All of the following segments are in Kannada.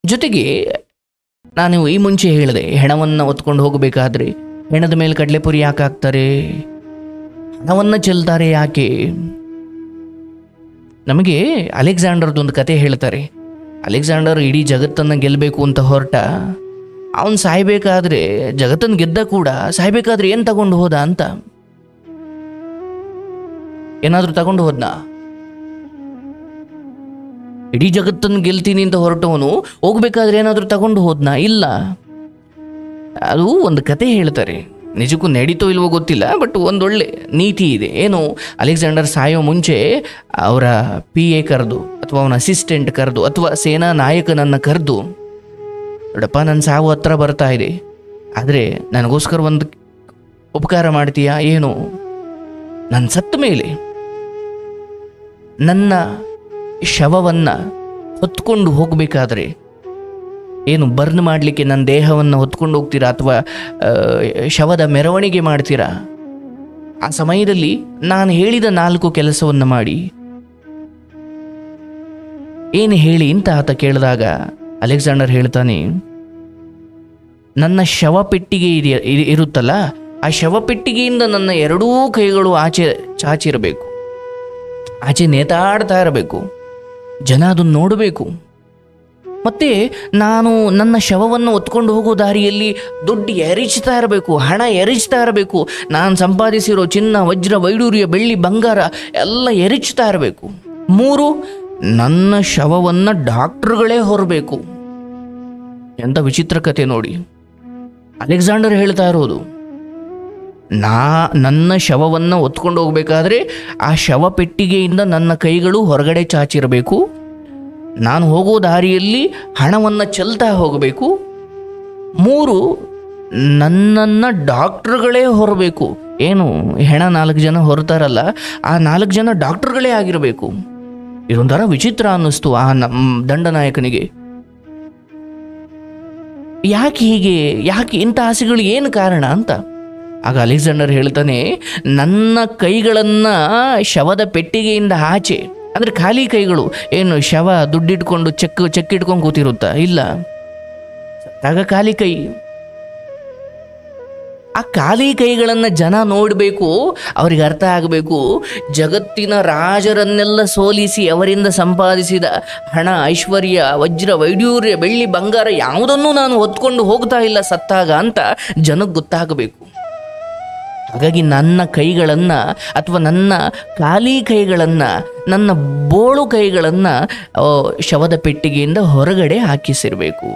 ಜೊತೆಗೆ ನಾನು ಈ ಮುಂಚೆ ಹೇಳಿದೆ ಹೆಣವನ್ನು ಹೊತ್ಕೊಂಡು ಹೋಗಬೇಕಾದ್ರೆ ಹೆಣದ ಮೇಲೆ ಕಡಲೆಪುರಿ ಯಾಕೆ ಹಾಕ್ತಾರೆ ಹಣವನ್ನು ಚೆಲ್ತಾರೆ ಯಾಕೆ ನಮಗೆ ಅಲೆಕ್ಸಾಂಡರ್ದೊಂದು ಕತೆ ಹೇಳ್ತಾರೆ ಅಲೆಕ್ಸಾಂಡರ್ ಇಡೀ ಜಗತ್ತನ್ನು ಗೆಲ್ಲಬೇಕು ಅಂತ ಹೊರಟ ಅವನು ಸಾಯ್ಬೇಕಾದ್ರೆ ಜಗತ್ತನ್ನು ಗೆದ್ದ ಕೂಡ ಸಾಯ್ಬೇಕಾದ್ರೆ ಏನು ತಗೊಂಡು ಹೋದ ಅಂತ ಏನಾದರೂ ತಗೊಂಡು ಹೋದ್ನ ಇಡೀ ಜಗತ್ತನ್ನು ಗೆಲ್ತೀನಿ ಅಂತ ಹೊರಟವನು ಹೋಗ್ಬೇಕಾದ್ರೆ ಏನಾದರೂ ತಗೊಂಡು ಹೋದ್ನಾ ಇಲ್ಲ ಅದು ಒಂದು ಕತೆ ಹೇಳ್ತಾರೆ ನಿಜಕ್ಕೂ ನಡೀತೋ ಇಲ್ವೋ ಗೊತ್ತಿಲ್ಲ ಬಟ್ ಒಂದೊಳ್ಳೆ ನೀತಿ ಇದೆ ಏನು ಅಲೆಕ್ಸಾಂಡರ್ ಸಾಯೋ ಮುಂಚೆ ಅವರ ಪಿ ಎ ಕರೆದು ಅಥವಾ ಅವನ ಅಸಿಸ್ಟೆಂಟ್ ಕರೆದು ಅಥವಾ ಸೇನಾ ನಾಯಕನನ್ನು ಕರೆದು ನೋಡಪ್ಪ ನನ್ನ ಸಾವು ಹತ್ರ ಬರ್ತಾ ಇದೆ ಆದರೆ ನನಗೋಸ್ಕರ ಒಂದು ಉಪಕಾರ ಮಾಡ್ತೀಯಾ ಏನು ನನ್ನ ಸತ್ತ ಮೇಲೆ ನನ್ನ ಶವವನ್ನು ಹೊತ್ಕೊಂಡು ಹೋಗಬೇಕಾದ್ರೆ ಏನು ಬರ್ನ್ ಮಾಡಲಿಕ್ಕೆ ನನ್ನ ದೇಹವನ್ನು ಹೊತ್ಕೊಂಡು ಹೋಗ್ತೀರಾ ಅಥವಾ ಆ, ಶವದ ಮೆರವಣಿಗೆ ಮಾಡ್ತೀರಾ ಆ ಸಮಯದಲ್ಲಿ ನಾನು ಹೇಳಿದ ನಾಲ್ಕು ಕೆಲಸವನ್ನು ಮಾಡಿ ಏನು ಹೇಳಿ ಅಂತ ಆತ ಕೇಳಿದಾಗ ಅಲೆಕ್ಸಾಂಡರ್ ಹೇಳ್ತಾನೆ ನನ್ನ ಶವ ಪೆಟ್ಟಿಗೆ ಇದೆಯ ಇ- ಇರುತ್ತಲ್ಲ ಆ ಶವ ಪೆಟ್ಟಿಗೆಯಿಂದ ನನ್ನ ಎರಡೂ ಕೈಗಳು ಆಚೆ ಚಾಚಿರಬೇಕು ಆಚೆ ನೇತಾಡ್ತಾ ಇರಬೇಕು ಜನ ಅದನ್ನು ನೋಡಬೇಕು ಮತ್ತೆ ನಾನು ನನ್ನ ಶವವನ್ನು ಹೊತ್ಕೊಂಡು ಹೋಗೋ ದಾರಿಯಲ್ಲಿ ದುಡ್ಡು ಎರಚ್ತಾ ಇರಬೇಕು ಹಣ ಎರಚ್ತಾ ಇರಬೇಕು ನಾನು ಸಂಪಾದಿಸಿರೋ ಚಿನ್ನ ವಜ್ರ ವೈಡೂರ್ಯ ಬೆಳ್ಳಿ ಬಂಗಾರ ಎಲ್ಲ ಎರಚ್ತಾ ಇರಬೇಕು ಮೂರು ನನ್ನ ಶವವನ್ನು ಡಾಕ್ಟ್ರುಗಳೇ ಹೊರಬೇಕು ಎಂಥ ವಿಚಿತ್ರ ಕತೆ ನೋಡಿ ಅಲೆಕ್ಸಾಂಡರ್ ಹೇಳ್ತಾ ಇರೋದು ನಾ ನನ್ನ ಶವವನ್ನು ಹೊತ್ಕೊಂಡು ಹೋಗ್ಬೇಕಾದ್ರೆ ಆ ಶವ ಪೆಟ್ಟಿಗೆಯಿಂದ ನನ್ನ ಕೈಗಳು ಹೊರಗಡೆ ಚಾಚಿರಬೇಕು ನಾನು ಹೋಗೋ ದಾರಿಯಲ್ಲಿ ಹಣವನ್ನು ಚೆಲ್ತಾ ಹೋಗಬೇಕು ಮೂರು ನನ್ನನ್ನು ಡಾಕ್ಟ್ರುಗಳೇ ಹೊರಬೇಕು ಏನು ಹೆಣ ನಾಲ್ಕು ಜನ ಹೊರತಾರಲ್ಲ ಆ ನಾಲ್ಕು ಜನ ಡಾಕ್ಟ್ರುಗಳೇ ಆಗಿರಬೇಕು ಇದೊಂಥರ ವಿಚಿತ್ರ ಅನ್ನಿಸ್ತು ಆ ನಮ್ಮ ದಂಡನಾಯಕನಿಗೆ ಯಾಕೆ ಹೀಗೆ ಯಾಕೆ ಇಂಥ ಆಸೆಗಳು ಏನು ಕಾರಣ ಅಂತ ಆಗ ಅಲೆಕ್ಸಾಂಡರ್ ಹೇಳ್ತಾನೆ ನನ್ನ ಕೈಗಳನ್ನು ಶವದ ಪೆಟ್ಟಿಗೆಯಿಂದ ಆಚೆ ಅಂದರೆ ಖಾಲಿ ಕೈಗಳು ಏನು ಶವ ದುಡ್ಡಿಟ್ಕೊಂಡು ಚೆಕ್ ಚೆಕ್ ಇಟ್ಕೊಂಡು ಕೂತಿರುತ್ತಾ ಇಲ್ಲ ಸತ್ತಾಗ ಖಾಲಿ ಕೈ ಆ ಖಾಲಿ ಕೈಗಳನ್ನು ಜನ ನೋಡಬೇಕು ಅವರಿಗೆ ಅರ್ಥ ಆಗಬೇಕು ಜಗತ್ತಿನ ರಾಜರನ್ನೆಲ್ಲ ಸೋಲಿಸಿ ಅವರಿಂದ ಸಂಪಾದಿಸಿದ ಹಣ ಐಶ್ವರ್ಯ ವಜ್ರ ವೈಡ್ಯೂರ್ಯ ಬೆಳ್ಳಿ ಬಂಗಾರ ಯಾವುದನ್ನೂ ನಾನು ಹೊತ್ಕೊಂಡು ಹೋಗ್ತಾ ಇಲ್ಲ ಸತ್ತಾಗ ಅಂತ ಜನಕ್ಕೆ ಗೊತ್ತಾಗಬೇಕು ಹಾಗಾಗಿ ನನ್ನ ಕೈಗಳನ್ನು ಅಥವಾ ನನ್ನ ಖಾಲಿ ಕೈಗಳನ್ನು ನನ್ನ ಬೋಳು ಕೈಗಳನ್ನು ಶವದ ಪೆಟ್ಟಿಗೆಯಿಂದ ಹೊರಗಡೆ ಹಾಕಿಸಿರಬೇಕು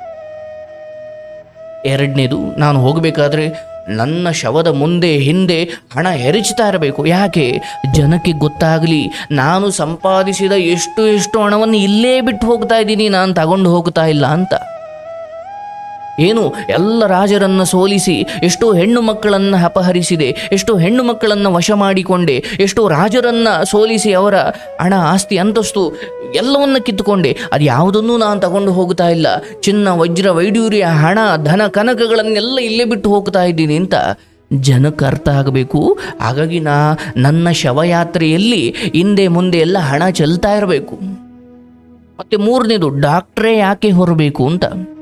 ಎರಡನೇದು ನಾನು ಹೋಗಬೇಕಾದ್ರೆ ನನ್ನ ಶವದ ಮುಂದೆ ಹಿಂದೆ ಹಣ ಎರಚ್ತಾ ಇರಬೇಕು ಯಾಕೆ ಜನಕ್ಕೆ ಗೊತ್ತಾಗಲಿ ನಾನು ಸಂಪಾದಿಸಿದ ಎಷ್ಟು ಎಷ್ಟು ಹಣವನ್ನು ಇಲ್ಲೇ ಬಿಟ್ಟು ಹೋಗ್ತಾ ಇದ್ದೀನಿ ನಾನು ತಗೊಂಡು ಹೋಗ್ತಾ ಇಲ್ಲ ಅಂತ ಏನು ಎಲ್ಲ ರಾಜರನ್ನು ಸೋಲಿಸಿ ಎಷ್ಟೋ ಹೆಣ್ಣು ಮಕ್ಕಳನ್ನು ಅಪಹರಿಸಿದೆ ಎಷ್ಟೋ ಹೆಣ್ಣು ಮಕ್ಕಳನ್ನು ವಶ ಮಾಡಿಕೊಂಡೆ ಎಷ್ಟೋ ರಾಜರನ್ನು ಸೋಲಿಸಿ ಅವರ ಹಣ ಆಸ್ತಿ ಅಂತಸ್ತು ಎಲ್ಲವನ್ನ ಕಿತ್ತುಕೊಂಡೆ ಅದು ಯಾವುದನ್ನೂ ನಾನು ತಗೊಂಡು ಹೋಗ್ತಾ ಇಲ್ಲ ಚಿನ್ನ ವಜ್ರ ವೈಡೂರ್ಯ ಹಣ ಧನ ಕನಕಗಳನ್ನೆಲ್ಲ ಇಲ್ಲೇ ಬಿಟ್ಟು ಹೋಗ್ತಾ ಇದ್ದೀನಿ ಅಂತ ಜನಕ್ಕೆ ಅರ್ಥ ಆಗಬೇಕು ಹಾಗಾಗಿ ನಾ ನನ್ನ ಶವಯಾತ್ರೆಯಲ್ಲಿ ಹಿಂದೆ ಮುಂದೆ ಎಲ್ಲ ಹಣ ಚೆಲ್ತಾ ಇರಬೇಕು ಮತ್ತೆ ಮೂರನೇದು ಡಾಕ್ಟ್ರೇ ಯಾಕೆ ಹೊರಬೇಕು ಅಂತ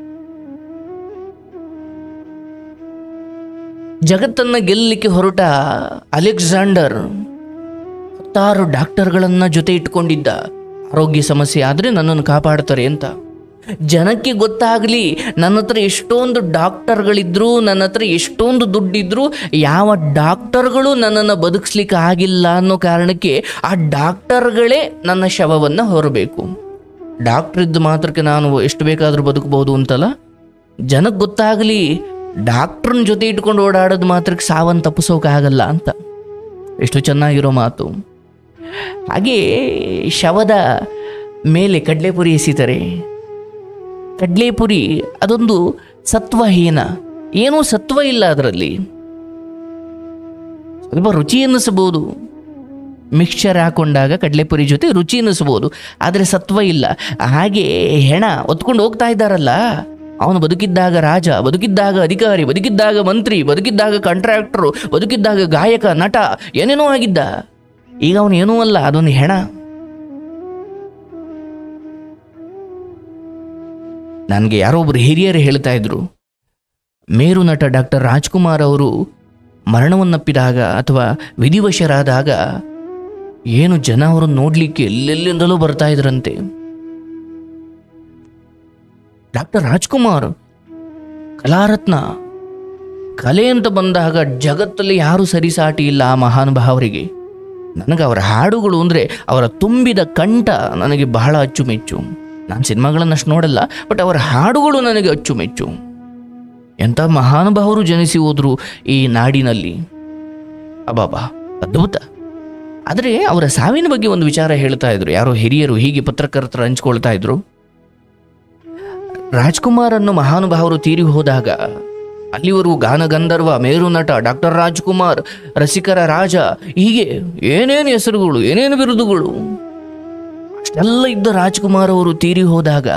ಜಗತ್ತನ್ನು ಗೆಲ್ಲಲಿಕ್ಕೆ ಹೊರಟ ಅಲೆಕ್ಸಾಂಡರ್ ಹತ್ತಾರು ಡಾಕ್ಟರ್ಗಳನ್ನು ಜೊತೆ ಇಟ್ಕೊಂಡಿದ್ದ ಆರೋಗ್ಯ ಸಮಸ್ಯೆ ಆದರೆ ನನ್ನನ್ನು ಕಾಪಾಡ್ತಾರೆ ಅಂತ ಜನಕ್ಕೆ ಗೊತ್ತಾಗಲಿ ನನ್ನ ಹತ್ರ ಎಷ್ಟೊಂದು ಡಾಕ್ಟರ್ಗಳಿದ್ರು ನನ್ನ ಹತ್ರ ಎಷ್ಟೊಂದು ದುಡ್ಡಿದ್ರು ಯಾವ ಡಾಕ್ಟರ್ಗಳು ನನ್ನನ್ನು ಬದುಕಿಸ್ಲಿಕ್ಕೆ ಆಗಿಲ್ಲ ಅನ್ನೋ ಕಾರಣಕ್ಕೆ ಆ ಡಾಕ್ಟರ್ಗಳೇ ನನ್ನ ಶವವನ್ನು ಹೊರಬೇಕು ಡಾಕ್ಟ್ರ್ ಇದ್ದ ಮಾತ್ರಕ್ಕೆ ನಾನು ಎಷ್ಟು ಬೇಕಾದರೂ ಬದುಕಬಹುದು ಅಂತಲ್ಲ ಜನಕ್ಕೆ ಗೊತ್ತಾಗಲಿ ಡಾಕ್ಟ್ರನ್ನ ಜೊತೆ ಇಟ್ಕೊಂಡು ಓಡಾಡೋದು ಮಾತ್ರಕ್ಕೆ ಸಾವನ್ನು ತಪ್ಪಿಸೋಕ್ಕಾಗಲ್ಲ ಅಂತ ಎಷ್ಟು ಚೆನ್ನಾಗಿರೋ ಮಾತು ಹಾಗೆ ಶವದ ಮೇಲೆ ಕಡಲೆಪುರಿ ಎಸಿತಾರೆ ಕಡಲೆಪುರಿ ಅದೊಂದು ಸತ್ವಹೀನ ಏನೂ ಸತ್ವ ಇಲ್ಲ ಅದರಲ್ಲಿ ಸ್ವಲ್ಪ ರುಚಿ ಅನ್ನಿಸಬಹುದು ಮಿಕ್ಸ್ಚರ್ ಹಾಕೊಂಡಾಗ ಕಡಲೆಪುರಿ ಜೊತೆ ರುಚಿ ಅನ್ನಿಸ್ಬೋದು ಆದರೆ ಸತ್ವ ಇಲ್ಲ ಹಾಗೆ ಹೆಣ ಹೊತ್ಕೊಂಡು ಹೋಗ್ತಾ ಇದ್ದಾರಲ್ಲ ಅವನು ಬದುಕಿದ್ದಾಗ ರಾಜ ಬದುಕಿದ್ದಾಗ ಅಧಿಕಾರಿ ಬದುಕಿದ್ದಾಗ ಮಂತ್ರಿ ಬದುಕಿದ್ದಾಗ ಕಾಂಟ್ರಾಕ್ಟರು ಬದುಕಿದ್ದಾಗ ಗಾಯಕ ನಟ ಏನೇನೋ ಆಗಿದ್ದ ಈಗ ಅವನು ಏನೂ ಅಲ್ಲ ಅದೊಂದು ಹೆಣ ನನಗೆ ಯಾರೋ ಒಬ್ರು ಹಿರಿಯರು ಹೇಳ್ತಾ ಇದ್ರು ಮೇರು ನಟ ಡಾಕ್ಟರ್ ರಾಜ್ಕುಮಾರ್ ಅವರು ಮರಣವನ್ನಪ್ಪಿದಾಗ ಅಥವಾ ವಿಧಿವಶರಾದಾಗ ಏನು ಜನ ಅವರನ್ನು ನೋಡ್ಲಿಕ್ಕೆ ಎಲ್ಲೆಲ್ಲಿಂದಲೂ ಬರ್ತಾ ಇದ್ರಂತೆ ಡಾಕ್ಟರ್ ರಾಜ್ಕುಮಾರ್ ಕಲಾರತ್ನ ಕಲೆ ಅಂತ ಬಂದಾಗ ಜಗತ್ತಲ್ಲಿ ಯಾರು ಸರಿಸಾಟಿ ಇಲ್ಲ ಆ ಮಹಾನುಭಾವರಿಗೆ ನನಗೆ ಅವರ ಹಾಡುಗಳು ಅಂದರೆ ಅವರ ತುಂಬಿದ ಕಂಠ ನನಗೆ ಬಹಳ ಅಚ್ಚುಮೆಚ್ಚು ನಾನು ಸಿನಿಮಾಗಳನ್ನು ಅಷ್ಟು ನೋಡಲ್ಲ ಬಟ್ ಅವರ ಹಾಡುಗಳು ನನಗೆ ಅಚ್ಚುಮೆಚ್ಚು ಎಂಥ ಮಹಾನುಭಾವರು ಜನಿಸಿ ಹೋದ್ರು ಈ ನಾಡಿನಲ್ಲಿ ಅಬಾಬಾ ಅದ್ಭುತ ಆದರೆ ಅವರ ಸಾವಿನ ಬಗ್ಗೆ ಒಂದು ವಿಚಾರ ಹೇಳ್ತಾ ಇದ್ರು ಯಾರೋ ಹಿರಿಯರು ಹೀಗೆ ಪತ್ರಕರ್ತರು ಹಂಚ್ಕೊಳ್ತಾ ಇದ್ರು ರಾಜ್ಕುಮಾರ್ ಅನ್ನೋ ಮಹಾನುಭಾವರು ತೀರಿ ಹೋದಾಗ ಅಲ್ಲಿವರೆಗೂ ಗಾನಗಂಧರ್ವ ಮೇರು ನಟ ಡಾಕ್ಟರ್ ರಾಜ್ಕುಮಾರ್ ರಸಿಕರ ರಾಜ ಹೀಗೆ ಏನೇನು ಹೆಸರುಗಳು ಏನೇನು ಬಿರುದುಗಳು ಅಷ್ಟೆಲ್ಲ ಇದ್ದ ರಾಜ್ಕುಮಾರ್ ಅವರು ತೀರಿ ಹೋದಾಗ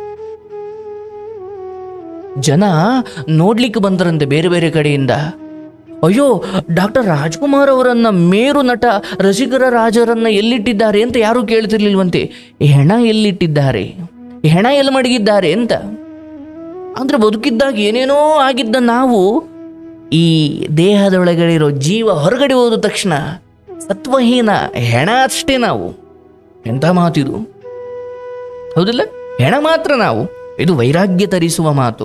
ಜನ ನೋಡ್ಲಿಕ್ಕೆ ಬಂದರಂತೆ ಬೇರೆ ಬೇರೆ ಕಡೆಯಿಂದ ಅಯ್ಯೋ ಡಾಕ್ಟರ್ ರಾಜ್ಕುಮಾರ್ ಅವರನ್ನ ಮೇರು ನಟ ರಸಿಕರ ರಾಜರನ್ನ ಎಲ್ಲಿಟ್ಟಿದ್ದಾರೆ ಅಂತ ಯಾರೂ ಕೇಳ್ತಿರ್ಲಿಲ್ವಂತೆ ಈ ಹೆಣ ಎಲ್ಲಿಟ್ಟಿದ್ದಾರೆ ಈ ಹೆಣ ಎಲ್ಲಿ ಮಡಗಿದ್ದಾರೆ ಅಂತ ಅಂದ್ರೆ ಬದುಕಿದ್ದಾಗ ಏನೇನೋ ಆಗಿದ್ದ ನಾವು ಈ ದೇಹದೊಳಗಡೆ ಇರೋ ಜೀವ ಹೊರಗಡೆ ಹೋದ ತಕ್ಷಣ ಸತ್ವಹೀನ ಹೆಣ ಅಷ್ಟೇ ನಾವು ಎಂಥ ಮಾತಿದು ಹೌದಿಲ್ಲ ಹೆಣ ಮಾತ್ರ ನಾವು ಇದು ವೈರಾಗ್ಯ ತರಿಸುವ ಮಾತು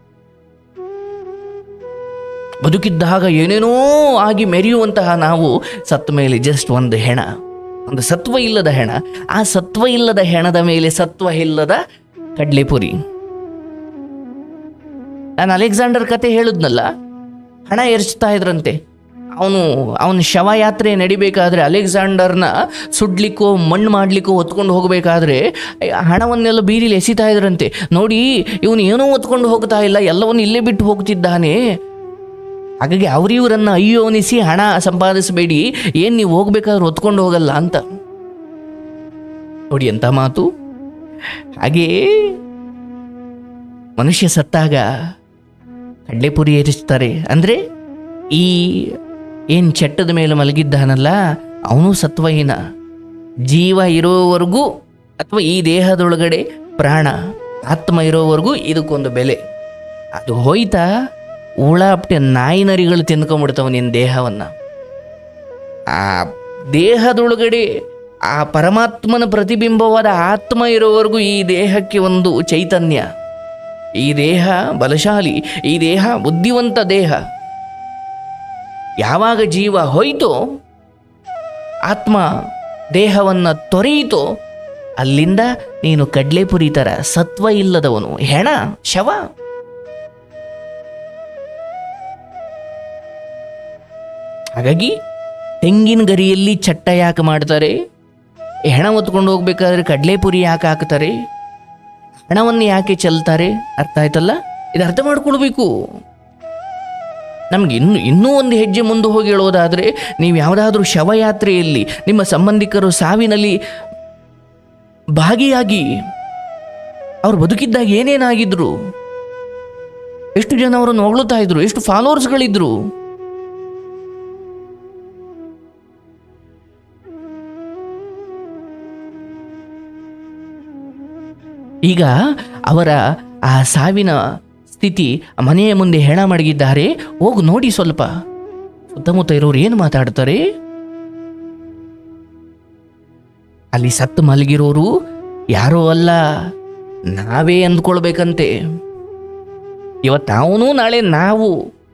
ಬದುಕಿದ್ದಾಗ ಏನೇನೋ ಆಗಿ ಮೆರೆಯುವಂತಹ ನಾವು ಸತ್ತ ಮೇಲೆ ಜಸ್ಟ್ ಒಂದು ಹೆಣ ಒಂದು ಸತ್ವ ಇಲ್ಲದ ಹೆಣ ಆ ಸತ್ವ ಇಲ್ಲದ ಹೆಣದ ಮೇಲೆ ಸತ್ವ ಇಲ್ಲದ ಕಡ್ಲೆಪುರಿ ನಾನು ಅಲೆಕ್ಸಾಂಡರ್ ಕತೆ ಹೇಳಿದ್ನಲ್ಲ ಹಣ ಎರಚ್ತಾ ಇದ್ರಂತೆ ಅವನು ಅವನ ಶವಯಾತ್ರೆ ನಡಿಬೇಕಾದ್ರೆ ಅಲೆಕ್ಸಾಂಡರ್ನ ಸುಡ್ಲಿಕ್ಕೋ ಮಣ್ಣು ಮಾಡ್ಲಿಕ್ಕೋ ಹೊತ್ಕೊಂಡು ಹೋಗಬೇಕಾದ್ರೆ ಹಣವನ್ನೆಲ್ಲ ಬೀದಿಲಿ ಎಸಿತಾ ಇದ್ರಂತೆ ನೋಡಿ ಇವನು ಏನೋ ಹೊತ್ಕೊಂಡು ಹೋಗ್ತಾ ಇಲ್ಲ ಎಲ್ಲವನ್ನು ಇಲ್ಲೇ ಬಿಟ್ಟು ಹೋಗ್ತಿದ್ದಾನೆ ಹಾಗಾಗಿ ಅವರಿವರನ್ನ ಅಯ್ಯೋ ಅನಿಸಿ ಹಣ ಸಂಪಾದಿಸಬೇಡಿ ಏನು ನೀವು ಹೋಗ್ಬೇಕಾದ್ರೆ ಹೊತ್ಕೊಂಡು ಹೋಗಲ್ಲ ಅಂತ ನೋಡಿ ಎಂಥ ಮಾತು ಹಾಗೇ ಮನುಷ್ಯ ಸತ್ತಾಗ ಕಡ್ಲೆಪುರಿ ಏರಿಸ್ತಾರೆ ಅಂದರೆ ಈ ಏನು ಚಟ್ಟದ ಮೇಲೆ ಮಲಗಿದ್ದಾನಲ್ಲ ಅವನು ಸತ್ವಹೀನ ಜೀವ ಇರೋವರೆಗೂ ಅಥವಾ ಈ ದೇಹದೊಳಗಡೆ ಪ್ರಾಣ ಆತ್ಮ ಇರೋವರೆಗೂ ಇದಕ್ಕೊಂದು ಬೆಲೆ ಅದು ಹೋಯ್ತಾ ಉಳಾಪ್ಟೆ ನಾಯಿ ನರಿಗಳು ತಿನ್ಕೊಂಡ್ಬಿಡ್ತಾವ ನಿನ್ನ ದೇಹವನ್ನು ಆ ದೇಹದೊಳಗಡೆ ಆ ಪರಮಾತ್ಮನ ಪ್ರತಿಬಿಂಬವಾದ ಆತ್ಮ ಇರೋವರೆಗೂ ಈ ದೇಹಕ್ಕೆ ಒಂದು ಚೈತನ್ಯ ಈ ದೇಹ ಬಲಶಾಲಿ ಈ ದೇಹ ಬುದ್ಧಿವಂತ ದೇಹ ಯಾವಾಗ ಜೀವ ಹೋಯ್ತೋ ಆತ್ಮ ದೇಹವನ್ನು ತೊರೆಯಿತೋ ಅಲ್ಲಿಂದ ನೀನು ಕಡ್ಲೆಪುರಿ ಥರ ಸತ್ವ ಇಲ್ಲದವನು ಹೆಣ ಶವ ಹಾಗಾಗಿ ತೆಂಗಿನ ಗರಿಯಲ್ಲಿ ಚಟ್ಟ ಯಾಕೆ ಮಾಡ್ತಾರೆ ಹೆಣ ಹೊತ್ಕೊಂಡು ಹೋಗ್ಬೇಕಾದ್ರೆ ಕಡಲೆಪುರಿ ಯಾಕೆ ಹಾಕ್ತಾರೆ ಹಣವನ್ನು ಯಾಕೆ ಚೆಲ್ತಾರೆ ಅರ್ಥ ಆಯ್ತಲ್ಲ ಇದು ಅರ್ಥ ಮಾಡ್ಕೊಳ್ಬೇಕು ನಮ್ಗೆ ಇನ್ನು ಇನ್ನೂ ಒಂದು ಹೆಜ್ಜೆ ಮುಂದೆ ಹೋಗಿ ಹೇಳೋದಾದರೆ ನೀವು ಯಾವುದಾದ್ರೂ ಶವಯಾತ್ರೆಯಲ್ಲಿ ನಿಮ್ಮ ಸಂಬಂಧಿಕರು ಸಾವಿನಲ್ಲಿ ಭಾಗಿಯಾಗಿ ಅವ್ರು ಬದುಕಿದ್ದಾಗ ಏನೇನಾಗಿದ್ರು ಎಷ್ಟು ಜನ ಅವರನ್ನು ಹೊಗಳುತ್ತಾ ಇದ್ರು ಎಷ್ಟು ಫಾಲೋವರ್ಸ್ಗಳಿದ್ರು ಈಗ ಅವರ ಆ ಸಾವಿನ ಸ್ಥಿತಿ ಮನೆಯ ಮುಂದೆ ಹೆಣ ಮಡಗಿದ್ದಾರೆ ಹೋಗು ನೋಡಿ ಸ್ವಲ್ಪ ಸುತ್ತಮುತ್ತ ಇರೋರು ಏನು ಮಾತಾಡ್ತಾರೆ ಅಲ್ಲಿ ಸತ್ತು ಮಲಗಿರೋರು ಯಾರೋ ಅಲ್ಲ ನಾವೇ ಅಂದ್ಕೊಳ್ಬೇಕಂತೆ ಇವತ್ತು ಅವನು ನಾಳೆ ನಾವು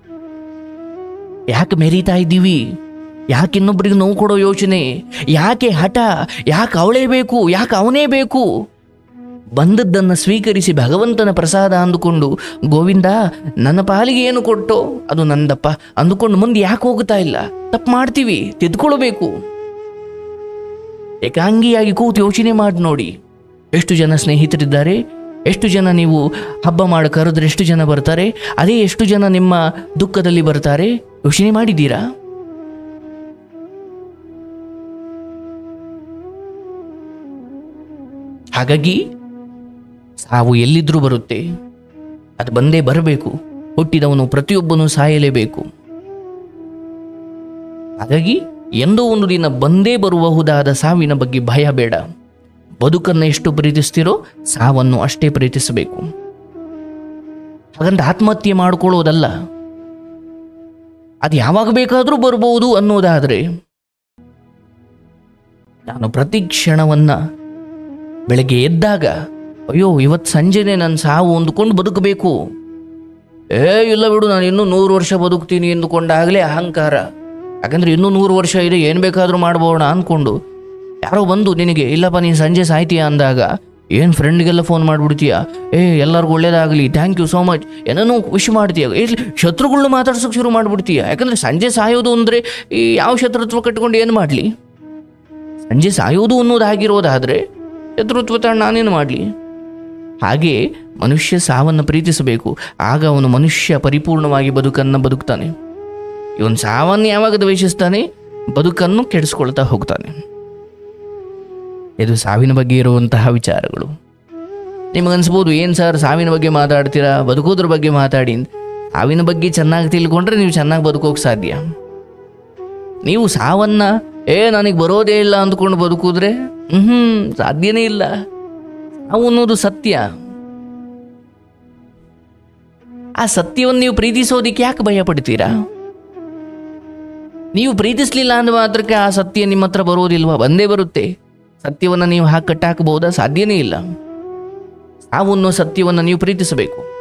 ಯಾಕೆ ಮೆರೀತಾ ಇದ್ದೀವಿ ಯಾಕೆ ಇನ್ನೊಬ್ರಿಗೆ ನೋವು ಕೊಡೋ ಯೋಚನೆ ಯಾಕೆ ಹಠ ಯಾಕೆ ಅವಳೇ ಬೇಕು ಯಾಕೆ ಅವನೇ ಬೇಕು ಬಂದದ್ದನ್ನು ಸ್ವೀಕರಿಸಿ ಭಗವಂತನ ಪ್ರಸಾದ ಅಂದುಕೊಂಡು ಗೋವಿಂದ ನನ್ನ ಪಾಲಿಗೆ ಏನು ಕೊಟ್ಟೋ ಅದು ನಂದಪ್ಪ ಅಂದುಕೊಂಡು ಮುಂದೆ ಯಾಕೆ ಹೋಗ್ತಾ ಇಲ್ಲ ತಪ್ಪು ಮಾಡ್ತೀವಿ ತಿದ್ಕೊಳ್ಬೇಕು ಏಕಾಂಗಿಯಾಗಿ ಕೂತು ಯೋಚನೆ ಮಾಡಿ ನೋಡಿ ಎಷ್ಟು ಜನ ಸ್ನೇಹಿತರಿದ್ದಾರೆ ಎಷ್ಟು ಜನ ನೀವು ಹಬ್ಬ ಮಾಡಿ ಕರೆದ್ರೆ ಎಷ್ಟು ಜನ ಬರ್ತಾರೆ ಅದೇ ಎಷ್ಟು ಜನ ನಿಮ್ಮ ದುಃಖದಲ್ಲಿ ಬರ್ತಾರೆ ಯೋಚನೆ ಮಾಡಿದ್ದೀರಾ ಹಾಗಾಗಿ ಸಾವು ಎಲ್ಲಿದ್ರೂ ಬರುತ್ತೆ ಅದು ಬಂದೇ ಬರಬೇಕು ಹುಟ್ಟಿದವನು ಪ್ರತಿಯೊಬ್ಬನೂ ಸಾಯಲೇಬೇಕು ಹಾಗಾಗಿ ಎಂದೋ ಒಂದು ದಿನ ಬಂದೇ ಬರಬಹುದಾದ ಸಾವಿನ ಬಗ್ಗೆ ಭಯ ಬೇಡ ಬದುಕನ್ನು ಎಷ್ಟು ಪ್ರೀತಿಸ್ತಿರೋ ಸಾವನ್ನು ಅಷ್ಟೇ ಪ್ರೀತಿಸಬೇಕು ಹಾಗಂತ ಆತ್ಮಹತ್ಯೆ ಮಾಡಿಕೊಳ್ಳೋದಲ್ಲ ಅದು ಯಾವಾಗ ಬೇಕಾದರೂ ಬರ್ಬೋದು ಅನ್ನೋದಾದರೆ ನಾನು ಪ್ರತಿ ಕ್ಷಣವನ್ನ ಬೆಳಗ್ಗೆ ಎದ್ದಾಗ ಅಯ್ಯೋ ಇವತ್ತು ಸಂಜೆನೆ ನನ್ನ ಸಾವು ಹೊಂದ್ಕೊಂಡು ಬದುಕಬೇಕು ಏ ಇಲ್ಲ ಬಿಡು ನಾನು ಇನ್ನೂ ನೂರು ವರ್ಷ ಬದುಕ್ತೀನಿ ಎಂದುಕೊಂಡಾಗಲೇ ಅಹಂಕಾರ ಯಾಕಂದ್ರೆ ಇನ್ನೂ ನೂರು ವರ್ಷ ಇದೆ ಏನು ಬೇಕಾದರೂ ಮಾಡ್ಬೋಣ ಅಂದ್ಕೊಂಡು ಯಾರೋ ಬಂದು ನಿನಗೆ ಇಲ್ಲಪ್ಪ ನೀನು ಸಂಜೆ ಸಾಯ್ತೀಯ ಅಂದಾಗ ಏನು ಫ್ರೆಂಡ್ಗೆಲ್ಲ ಫೋನ್ ಮಾಡಿಬಿಡ್ತೀಯ ಏ ಎಲ್ಲರಿಗೂ ಒಳ್ಳೇದಾಗಲಿ ಥ್ಯಾಂಕ್ ಯು ಸೋ ಮಚ್ ಏನೋ ವಿಶ್ ಮಾಡ್ತೀಯ ಇಲ್ಲಿ ಶತ್ರುಗಳ್ನ ಮಾತಾಡ್ಸೋಕೆ ಶುರು ಮಾಡಿಬಿಡ್ತೀಯ ಯಾಕಂದರೆ ಸಂಜೆ ಸಾಯೋದು ಅಂದರೆ ಈ ಯಾವ ಶತ್ರುತ್ವ ಕಟ್ಕೊಂಡು ಏನು ಮಾಡಲಿ ಸಂಜೆ ಸಾಯೋದು ಅನ್ನೋದಾಗಿರೋದಾದರೆ ಶತ್ರುತ್ವ ತಾಣ ನಾನೇನು ಮಾಡಲಿ ಹಾಗೆ ಮನುಷ್ಯ ಸಾವನ್ನು ಪ್ರೀತಿಸಬೇಕು ಆಗ ಅವನು ಮನುಷ್ಯ ಪರಿಪೂರ್ಣವಾಗಿ ಬದುಕನ್ನು ಬದುಕ್ತಾನೆ ಇವನು ಸಾವನ್ನು ಯಾವಾಗ ದ್ವೇಷಿಸ್ತಾನೆ ಬದುಕನ್ನು ಕೆಡಿಸ್ಕೊಳ್ತಾ ಹೋಗ್ತಾನೆ ಇದು ಸಾವಿನ ಬಗ್ಗೆ ಇರುವಂತಹ ವಿಚಾರಗಳು ನಿಮಗನ್ಸ್ಬೋದು ಏನು ಸರ್ ಸಾವಿನ ಬಗ್ಗೆ ಮಾತಾಡ್ತೀರಾ ಬದುಕೋದ್ರ ಬಗ್ಗೆ ಮಾತಾಡಿ ಅಂತ. ಸಾವಿನ ಬಗ್ಗೆ ಚೆನ್ನಾಗಿ ತಿಳ್ಕೊಂಡ್ರೆ ನೀವು ಚೆನ್ನಾಗಿ ಬದುಕೋಕೆ ಸಾಧ್ಯ ನೀವು ಸಾವನ್ನ ಏ ನನಗೆ ಬರೋದೇ ಇಲ್ಲ ಅಂದ್ಕೊಂಡು ಬದುಕಿದ್ರೆ ಹ್ಞೂ ಸಾಧ್ಯನೇ ಇಲ್ಲ ಸಾವು ಅನ್ನೋದು ಸತ್ಯ ಆ ಸತ್ಯವನ್ನು ನೀವು ಪ್ರೀತಿಸೋದಿಕ್ಕೆ ಯಾಕೆ ಭಯ ಪಡ್ತೀರಾ ನೀವು ಪ್ರೀತಿಸ್ಲಿಲ್ಲ ಅಂದ ಮಾತ್ರಕ್ಕೆ ಆ ಸತ್ಯ ನಿಮ್ಮ ಹತ್ರ ಬರೋದಿಲ್ವಾ ಬಂದೇ ಬರುತ್ತೆ ಸತ್ಯವನ್ನು ನೀವು ಹಾಕಿ ಕಟ್ಟಾಕಬಹುದಾ ಸಾಧ್ಯನೇ ಇಲ್ಲ ಸಾವು ಅನ್ನೋ ಸತ್ಯವನ್ನು ನೀವು ಪ್ರೀತಿಸಬೇಕು